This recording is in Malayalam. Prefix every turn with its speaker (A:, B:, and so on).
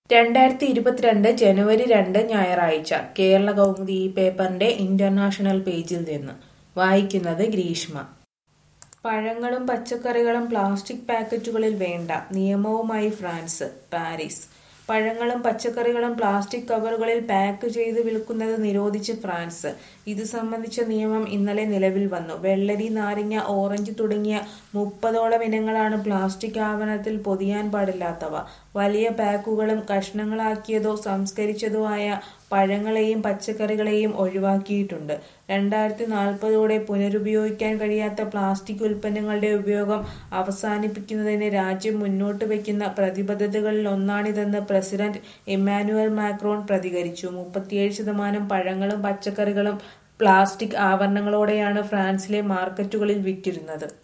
A: രണ്ടായിരത്തി ഇരുപത്തിരണ്ട് ജനുവരി രണ്ട് ഞായറാഴ്ച കേരള കൗമുദി ഈ പേപ്പറിന്റെ ഇന്റർനാഷണൽ പേജിൽ നിന്ന് വായിക്കുന്നത് ഗ്രീഷ്മ പഴങ്ങളും പച്ചക്കറികളും പ്ലാസ്റ്റിക് പാക്കറ്റുകളിൽ വേണ്ട നിയമവുമായി ഫ്രാൻസ് പാരീസ് പഴങ്ങളും പച്ചക്കറികളും പ്ലാസ്റ്റിക് കവറുകളിൽ പാക്ക് ചെയ്ത് വിൽക്കുന്നത് നിരോധിച്ച് ഫ്രാൻസ് ഇത് സംബന്ധിച്ച നിയമം ഇന്നലെ നിലവിൽ വന്നു വെള്ളരി നാരങ്ങ ഓറഞ്ച് തുടങ്ങിയ മുപ്പതോളം ഇനങ്ങളാണ് പ്ലാസ്റ്റിക് ആവരണത്തിൽ പൊതിയാൻ പാടില്ലാത്തവ വലിയ പാക്കുകളും കഷ്ണങ്ങളാക്കിയതോ സംസ്കരിച്ചതോ ആയ പഴങ്ങളെയും പച്ചക്കറികളെയും ഒഴിവാക്കിയിട്ടുണ്ട് രണ്ടായിരത്തി നാൽപ്പതോടെ പുനരുപയോഗിക്കാൻ കഴിയാത്ത പ്ലാസ്റ്റിക് ഉൽപ്പന്നങ്ങളുടെ ഉപയോഗം അവസാനിപ്പിക്കുന്നതിന് രാജ്യം മുന്നോട്ട് വയ്ക്കുന്ന പ്രതിബദ്ധതകളിൽ ഒന്നാണിതെന്ന് പ്രസിഡന്റ് ഇമ്മാനുവൽ മാക്രോൺ പ്രതികരിച്ചു മുപ്പത്തിയേഴ് ശതമാനം പഴങ്ങളും പച്ചക്കറികളും പ്ലാസ്റ്റിക് ആവരണങ്ങളോടെയാണ് ഫ്രാൻസിലെ മാർക്കറ്റുകളിൽ വിറ്റിരുന്നത്